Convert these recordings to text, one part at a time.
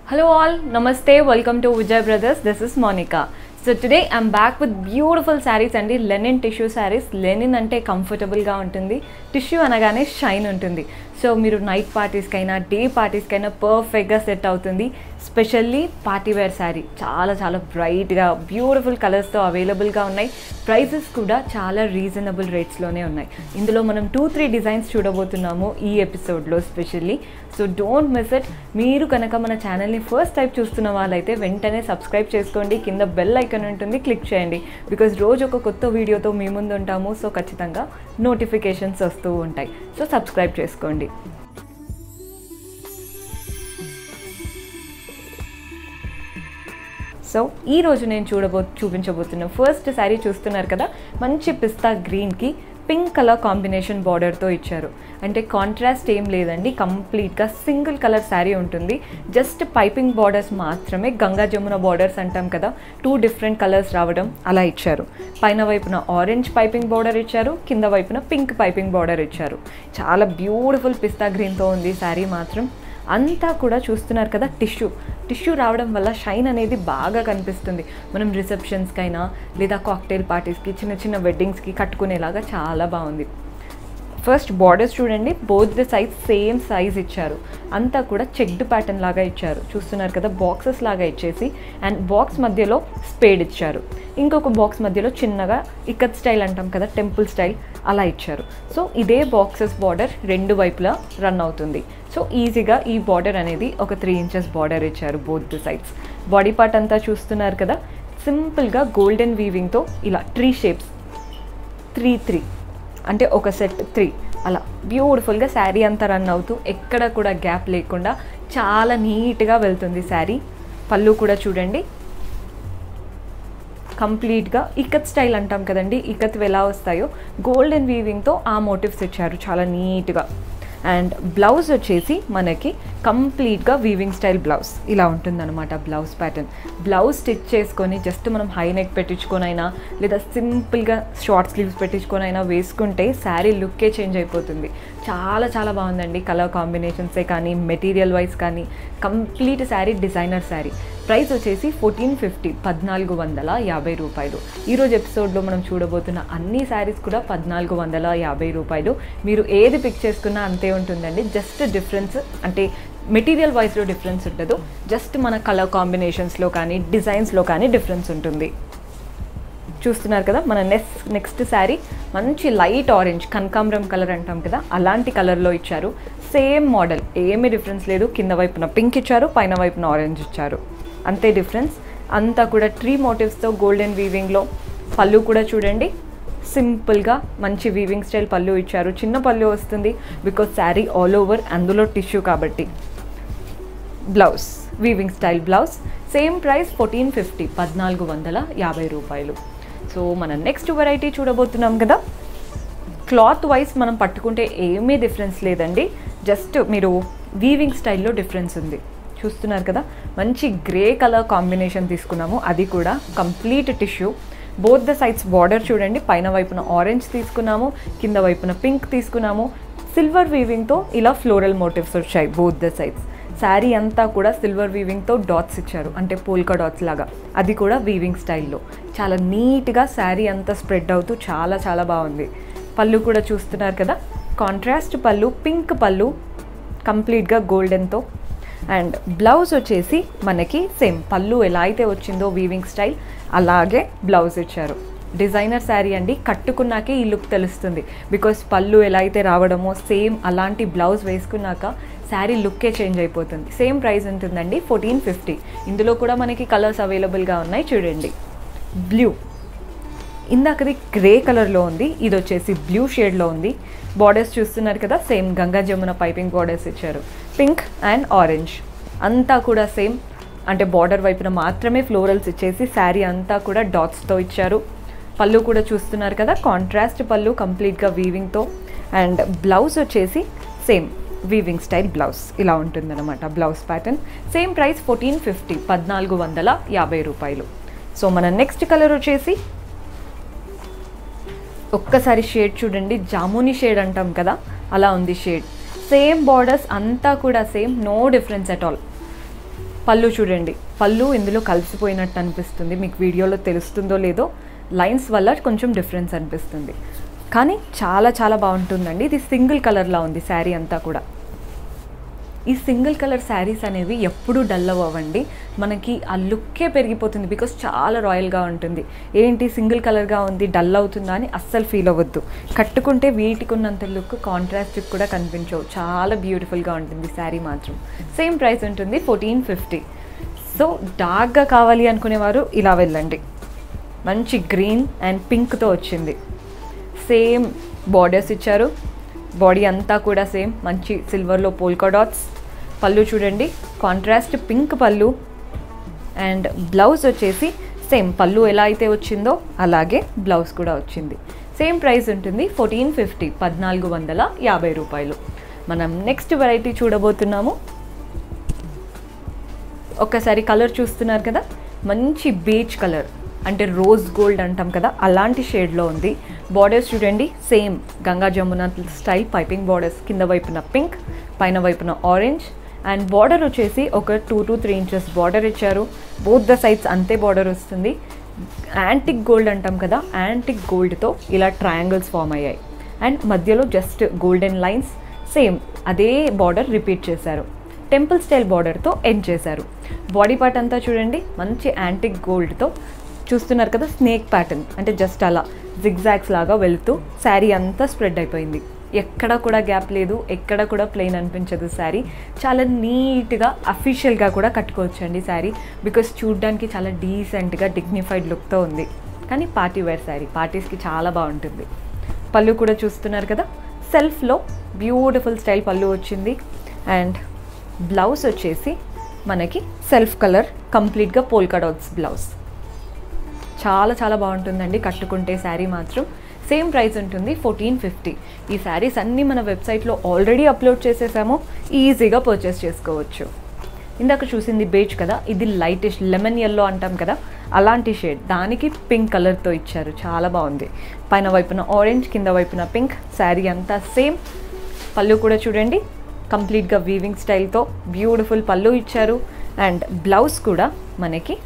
Hello all, Namaste, welcome to Vijay Brothers. This is Monica. So today I'm back with beautiful saris అండి linen tissue saris Lenin అంటే కంఫర్టబుల్గా ఉంటుంది tissue అనగానే shine ఉంటుంది so మీరు night పార్టీస్కైనా day పార్టీస్కైనా పర్ఫెక్ట్గా సెట్ అవుతుంది స్పెషల్లీ పార్టీ వేర్ శారీ చాలా చాలా బ్రైట్గా బ్యూటిఫుల్ కలర్స్తో అవైలబుల్గా ఉన్నాయి ప్రైసెస్ కూడా చాలా రీజనబుల్ రేట్స్లోనే ఉన్నాయి ఇందులో మనం టూ త్రీ డిజైన్స్ చూడబోతున్నాము ఈ ఎపిసోడ్లో specially so don't miss it మీరు కనుక మన ఛానల్ని ఫస్ట్ టైం చూస్తున్న వాళ్ళైతే వెంటనే సబ్స్క్రైబ్ చేసుకోండి కింద బెల్ ఐకన్ ఉంటుంది క్లిక్ చేయండి బికాజ్ రోజు ఒక కొత్త వీడియోతో మీ ముందు ఉంటాము సో ఖచ్చితంగా నోటిఫికేషన్స్ వస్తూ ఉంటాయి సో సబ్స్క్రైబ్ చేసుకోండి సో ఈ రోజు నేను చూడబో చూపించబోతున్న ఫస్ట్ శారీ చూస్తున్నారు కదా మంచి పిస్తా గ్రీన్కి పింక్ కలర్ కాంబినేషన్ బార్డర్తో ఇచ్చారు అంటే కాంట్రాస్ట్ ఏం లేదండి కంప్లీట్గా సింగిల్ కలర్ శారీ ఉంటుంది జస్ట్ పైపింగ్ బార్డర్స్ మాత్రమే గంగా జమున బార్డర్స్ అంటాం కదా టూ డిఫరెంట్ కలర్స్ రావడం అలా ఇచ్చారు పైన వైపున ఆరెంజ్ పైపింగ్ బార్డర్ ఇచ్చారు కింద వైపున పింక్ పైపింగ్ బార్డర్ ఇచ్చారు చాలా బ్యూటిఫుల్ పిస్తా గ్రీన్తో ఉంది శారీ మాత్రం అంతా కూడా చూస్తున్నారు కదా టిష్యూ టిష్యూ రావడం వల్ల షైన్ అనేది బాగా కనిపిస్తుంది మనం రిసెప్షన్స్కైనా లేదా కాక్టైల్ పార్టీస్కి చిన్న చిన్న వెడ్డింగ్స్కి కట్టుకునేలాగా చాలా బాగుంది ఫస్ట్ బార్డర్స్ చూడండి both the size same size ఇచ్చారు అంతా కూడా చెక్డ్ ప్యాటర్న్ లాగా ఇచ్చారు చూస్తున్నారు కదా బాక్సెస్ లాగా ఇచ్చేసి అండ్ బాక్స్ మధ్యలో స్పేడ్ ఇచ్చారు ఇంకొక బాక్స్ మధ్యలో చిన్నగా ఇక్కత్ స్టైల్ అంటాం కదా టెంపుల్ స్టైల్ అలా ఇచ్చారు సో ఇదే బాక్సెస్ బార్డర్ రెండు వైపులా రన్ అవుతుంది సో ఈజీగా ఈ బార్డర్ అనేది ఒక త్రీ ఇంచెస్ బార్డర్ ఇచ్చారు both the sides body part అంతా చూస్తున్నారు కదా సింపుల్గా గోల్డెన్ వీవింగ్తో ఇలా ట్రీ షేప్స్ త్రీ త్రీ అంటే ఒక సెట్ త్రీ అలా బ్యూటిఫుల్గా శారీ అంతా రన్ అవుతూ ఎక్కడ కూడా గ్యాప్ లేకుండా చాలా నీట్గా వెళ్తుంది శారీ పళ్ళు కూడా చూడండి కంప్లీట్గా ఇకత్ స్టైల్ అంటాం కదండి ఇకత్ ఎలా వస్తాయో గోల్డెన్ వీవింగ్తో ఆ మోటివ్స్ ఇచ్చారు చాలా నీట్గా అండ్ బ్లౌజ్ వచ్చేసి మనకి కంప్లీట్గా వీవింగ్ స్టైల్ బ్లౌజ్ ఇలా ఉంటుందన్నమాట బ్లౌజ్ ప్యాటర్న్ బ్లౌజ్ స్టిచ్ చేసుకొని జస్ట్ మనం హై నెక్ పెట్టించుకొనైనా లేదా సింపుల్గా షార్ట్ స్లీవ్స్ పెట్టించుకొనైనా వేసుకుంటే శారీ లుక్కే చేంజ్ అయిపోతుంది చాలా చాలా బాగుందండి కలర్ కాంబినేషన్సే కానీ మెటీరియల్ వైజ్ కానీ complete sari designer sari price వచ్చేసి ఫోర్టీన్ ఫిఫ్టీ పద్నాలుగు వందల యాభై రూపాయలు ఈరోజు ఎపిసోడ్లో మనం చూడబోతున్న అన్ని శారీస్ కూడా పద్నాలుగు వందల యాభై రూపాయలు మీరు ఏది పిక్ చేసుకున్నా అంతే ఉంటుందండి జస్ట్ డిఫరెన్స్ అంటే మెటీరియల్ వైజ్లో డిఫరెన్స్ ఉండదు జస్ట్ మన కలర్ కాంబినేషన్స్లో కానీ డిజైన్స్లో కానీ డిఫరెన్స్ ఉంటుంది చూస్తున్నారు కదా మన నెక్స్ట్ నెక్స్ట్ శారీ మంచి లైట్ ఆరెంజ్ కనకాంబరం కలర్ అంటాం కదా అలాంటి కలర్లో ఇచ్చారు సేమ్ మోడల్ ఏమీ డిఫరెన్స్ లేదు కింద వైపున పింక్ ఇచ్చారు పైన వైపున ఆరెంజ్ ఇచ్చారు అంతే డిఫరెన్స్ అంతా కూడా ట్రీ మోటివ్స్తో గోల్డెన్ వీవింగ్లో పళ్ళు కూడా చూడండి సింపుల్గా మంచి వీవింగ్ స్టైల్ పళ్ళు ఇచ్చారు చిన్న పళ్ళు వస్తుంది బికాజ్ శారీ ఆల్ ఓవర్ అందులో టిష్యూ కాబట్టి blouse weaving style blouse same price fourteen fifty పద్నాలుగు వందల యాభై రూపాయలు సో మనం నెక్స్ట్ వెరైటీ చూడబోతున్నాం కదా క్లాత్ వైజ్ మనం పట్టుకుంటే ఏమీ డిఫరెన్స్ లేదండి జస్ట్ మీరు వీవింగ్ స్టైల్లో డిఫరెన్స్ ఉంది చూస్తున్నారు కదా మంచి గ్రే కలర్ కాంబినేషన్ తీసుకున్నాము అది కూడా complete tissue both the sides border చూడండి పైన వైపున ఆరెంజ్ తీసుకున్నాము కింద వైపున పింక్ తీసుకున్నాము సిల్వర్ వీవింగ్తో ఇలా ఫ్లోరల్ మోటివ్స్ వచ్చాయి బోత్ ద సైడ్స్ శారీ అంతా కూడా సిల్వర్ వీవింగ్తో డాట్స్ ఇచ్చారు అంటే పోల్కా డాట్స్ లాగా అది కూడా వీవింగ్ స్టైల్లో చాలా నీట్గా శారీ అంతా స్ప్రెడ్ అవుతూ చాలా చాలా బాగుంది పళ్ళు కూడా చూస్తున్నారు కదా కాంట్రాస్ట్ పళ్ళు పింక్ పళ్ళు కంప్లీట్గా గోల్డెన్తో అండ్ బ్లౌజ్ వచ్చేసి మనకి సేమ్ పళ్ళు ఎలా అయితే వచ్చిందో వీవింగ్ స్టైల్ అలాగే బ్లౌజ్ ఇచ్చారు డిజైనర్ శారీ అండి కట్టుకున్నాకే ఈ లుక్ తెలుస్తుంది బికాస్ పళ్ళు ఎలా అయితే రావడమో సేమ్ అలాంటి బ్లౌజ్ వేసుకున్నాక శారీ లుక్కే చేంజ్ అయిపోతుంది సేమ్ ప్రైస్ ఉంటుందండి ఫోర్టీన్ ఫిఫ్టీ ఇందులో కూడా మనకి కలర్స్ అవైలబుల్గా ఉన్నాయి చూడండి బ్లూ ఇందాకది గ్రే కలర్లో ఉంది ఇది వచ్చేసి బ్లూ షేడ్లో ఉంది బార్డర్స్ చూస్తున్నారు కదా same Ganga Jamuna piping borders ఇచ్చారు పింక్ అండ్ ఆరెంజ్ అంతా కూడా సేమ్ అంటే బార్డర్ వైపున మాత్రమే ఫ్లోరల్స్ ఇచ్చేసి శారీ అంతా కూడా డాట్స్తో ఇచ్చారు పళ్ళు కూడా చూస్తున్నారు కదా కాంట్రాస్ట్ పళ్ళు కంప్లీట్గా వీవింగ్తో అండ్ బ్లౌజ్ వచ్చేసి సేమ్ వీవింగ్ స్టైల్ బ్లౌజ్ ఇలా ఉంటుందన్నమాట blouse pattern same price fourteen fifty పద్నాలుగు వందల యాభై రూపాయలు సో మన నెక్స్ట్ కలర్ వచ్చేసి ఒక్కసారి షేడ్ చూడండి జాముని షేడ్ అంటాం కదా అలా ఉంది షేడ్ సేమ్ బార్డర్స్ అంతా కూడా same no difference at all pallu చూడండి పళ్ళు ఇందులో కలిసిపోయినట్టు అనిపిస్తుంది మీకు వీడియోలో తెలుస్తుందో లేదో లైన్స్ వల్ల కొంచెం డిఫరెన్స్ అనిపిస్తుంది కానీ చాలా చాలా బాగుంటుందండి ఇది సింగిల్ కలర్లా ఉంది శారీ అంతా కూడా ఈ సింగిల్ కలర్ శారీస్ అనేవి ఎప్పుడూ డల్ అవ్వండి మనకి ఆ లుక్కే పెరిగిపోతుంది బికాస్ చాలా రాయల్గా ఉంటుంది ఏంటి సింగిల్ కలర్గా ఉంది డల్ అవుతుందా అని అస్సలు ఫీల్ అవ్వద్దు కట్టుకుంటే వీటికి ఉన్నంత లుక్ కాంట్రాస్ట్ కూడా కనిపించవు చాలా బ్యూటిఫుల్గా ఉంటుంది శారీ మాత్రం సేమ్ ప్రైస్ ఉంటుంది ఫోర్టీన్ ఫిఫ్టీ సో డార్క్గా కావాలి అనుకునేవారు ఇలా వెళ్ళండి మంచి గ్రీన్ అండ్ పింక్తో వచ్చింది సేమ్ బార్డర్స్ ఇచ్చారు బాడీ అంతా కూడా సేమ్ మంచి సిల్వర్లో పోల్కా డాట్స్ పళ్ళు చూడండి contrast pink pallu and blouse వచ్చేసి సేమ్ పళ్ళు ఎలా అయితే వచ్చిందో అలాగే బ్లౌజ్ కూడా వచ్చింది సేమ్ ప్రైస్ ఉంటుంది ఫోర్టీన్ ఫిఫ్టీ పద్నాలుగు వందల యాభై రూపాయలు మనం నెక్స్ట్ వెరైటీ చూడబోతున్నాము ఒక్కసారి కలర్ చూస్తున్నారు కదా మంచి బేజ్ కలర్ అంటే రోజ్ గోల్డ్ అంటాం కదా అలాంటి షేడ్లో ఉంది బార్డర్స్ చూడండి same Ganga Jamuna style piping borders కింద వైపున పింక్ పైన వైపున ఆరెంజ్ అండ్ బార్డర్ వచ్చేసి ఒక two to three inches border ఇచ్చారు బోత్ ద సైడ్స్ అంతే బార్డర్ వస్తుంది యాంటిక్ గోల్డ్ అంటాం కదా యాంటిక్ గోల్డ్తో ఇలా ట్రయాంగిల్స్ ఫామ్ అయ్యాయి అండ్ మధ్యలో జస్ట్ గోల్డెన్ లైన్స్ సేమ్ అదే బార్డర్ రిపీట్ చేశారు టెంపుల్ స్టైల్ బార్డర్తో ఎండ్ చేశారు బాడీ పార్ట్ అంతా చూడండి మంచి యాంటిక్ గోల్డ్తో చూస్తున్నారు కదా స్నేక్ ప్యాటర్న్ అంటే జస్ట్ అలా జిగ్జాగ్స్ లాగా వెళుతూ శారీ అంతా స్ప్రెడ్ అయిపోయింది ఎక్కడ కూడా గ్యాప్ లేదు ఎక్కడ కూడా ప్లెయిన్ అనిపించదు శారీ చాలా నీట్గా అఫీషియల్గా కూడా కట్టుకోవచ్చండి శారీ బికాస్ చూడ్డానికి చాలా డీసెంట్గా డిగ్నిఫైడ్ లుక్తో ఉంది కానీ పార్టీ వేర్ శారీ పార్టీస్కి చాలా బాగుంటుంది పళ్ళు కూడా చూస్తున్నారు కదా సెల్ఫ్లో బ్యూటిఫుల్ స్టైల్ పళ్ళు వచ్చింది అండ్ బ్లౌజ్ వచ్చేసి మనకి సెల్ఫ్ కలర్ కంప్లీట్గా పోల్కా డాట్స్ బ్లౌజ్ చాలా చాలా బాగుంటుందండి కట్టుకుంటే శారీ మాత్రం సేమ్ ప్రైస్ ఉంటుంది ఫోర్టీన్ ఫిఫ్టీ ఈ శారీస్ అన్నీ మన వెబ్సైట్లో ఆల్రెడీ అప్లోడ్ చేసేసాము ఈజీగా పర్చేస్ చేసుకోవచ్చు ఇందాక చూసింది బేజ్ కదా ఇది లైటిష్ లెమన్ ఎల్లో అంటాం కదా అలాంటి షేడ్ దానికి పింక్ కలర్తో ఇచ్చారు చాలా బాగుంది పైన వైపున ఆరెంజ్ కింద వైపున పింక్ శారీ అంతా సేమ్ పళ్ళు కూడా చూడండి కంప్లీట్గా వీవింగ్ స్టైల్తో బ్యూటిఫుల్ పళ్ళు ఇచ్చారు అండ్ బ్లౌజ్ కూడా మనకి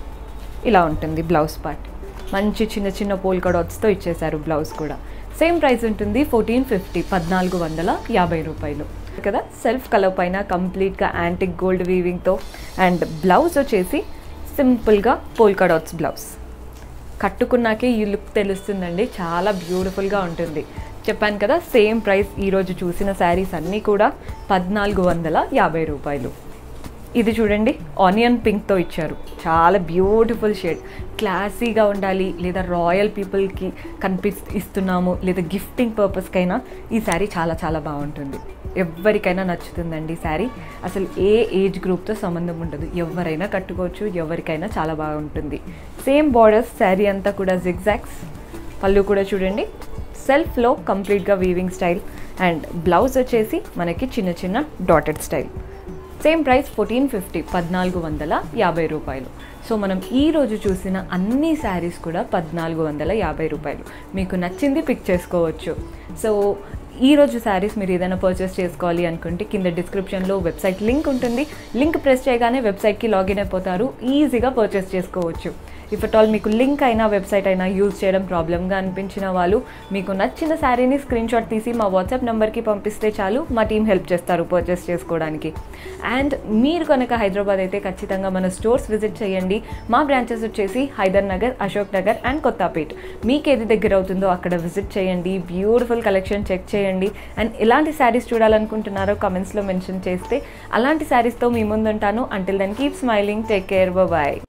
ఇలా ఉంటుంది బ్లౌజ్ పార్ట్ మంచి చిన్న చిన్న పోల్కా డాట్స్తో ఇచ్చేశారు బ్లౌజ్ కూడా సేమ్ ప్రైస్ ఉంటుంది ఫోర్టీన్ ఫిఫ్టీ పద్నాలుగు వందల యాభై రూపాయలు కదా సెల్ఫ్ కలర్ పైన కంప్లీట్గా యాంటిక్ గోల్డ్ వీవింగ్తో అండ్ బ్లౌజ్ వచ్చేసి సింపుల్గా పోల్కా డాట్స్ బ్లౌజ్ కట్టుకున్నాకే ఈ లుక్ తెలుస్తుందండి చాలా బ్యూటిఫుల్గా ఉంటుంది చెప్పాను కదా సేమ్ ప్రైస్ ఈరోజు చూసిన శారీస్ అన్నీ కూడా పద్నాలుగు వందల యాభై రూపాయలు ఇది చూడండి ఆనియన్ పింక్తో ఇచ్చారు చాలా బ్యూటిఫుల్ షేడ్ క్లాసీగా ఉండాలి లేదా రాయల్ పీపుల్కి కనిపి ఇస్తున్నాము లేదా గిఫ్టింగ్ పర్పస్కైనా ఈ శారీ చాలా చాలా బాగుంటుంది ఎవరికైనా నచ్చుతుందండి శారీ అసలు ఏ ఏజ్ గ్రూప్తో సంబంధం ఉండదు ఎవరైనా కట్టుకోవచ్చు ఎవరికైనా చాలా బాగుంటుంది సేమ్ బార్డర్స్ శారీ అంతా కూడా జిగ్జాక్స్ పళ్ళు కూడా చూడండి సెల్ఫ్లో కంప్లీట్గా వీవింగ్ స్టైల్ అండ్ బ్లౌజ్ వచ్చేసి మనకి చిన్న చిన్న dotted style same price fourteen fifty పద్నాలుగు వందల యాభై రూపాయలు సో మనం ఈ రోజు చూసిన అన్ని శారీస్ కూడా పద్నాలుగు వందల యాభై రూపాయలు మీకు నచ్చింది పిక్ చేసుకోవచ్చు సో ఈ రోజు శారీస్ మీరు ఏదైనా పర్చేస్ చేసుకోవాలి అనుకుంటే కింద డిస్క్రిప్షన్లో వెబ్సైట్ లింక్ ఉంటుంది లింక్ ప్రెస్ చేయగానే వెబ్సైట్కి లాగిన్ అయిపోతారు ఈజీగా పర్చేస్ చేసుకోవచ్చు ఇఫ్ అట్ ఆల్ మీకు లింక్ అయినా వెబ్సైట్ అయినా యూజ్ చేయడం ప్రాబ్లమ్గా అనిపించిన వాళ్ళు మీకు నచ్చిన శారీని స్క్రీన్ షాట్ తీసి మా వాట్సాప్ నెంబర్కి పంపిస్తే చాలు మా టీం హెల్ప్ చేస్తారు పర్చేస్ చేసుకోవడానికి అండ్ మీరు కనుక హైదరాబాద్ అయితే ఖచ్చితంగా మన స్టోర్స్ విజిట్ చేయండి మా బ్రాంచెస్ వచ్చేసి హైదర్ నగర్ అశోక్ నగర్ అండ్ కొత్తపేట్ మీకు ఏది దగ్గర అవుతుందో అక్కడ విజిట్ చేయండి బ్యూటిఫుల్ కలెక్షన్ చెక్ చేయండి అండ్ ఎలాంటి శారీస్ చూడాలనుకుంటున్నారో కమెంట్స్లో మెన్షన్ చేస్తే అలాంటి శారీస్తో మీ ముందుంటాను until then keep smiling take care bye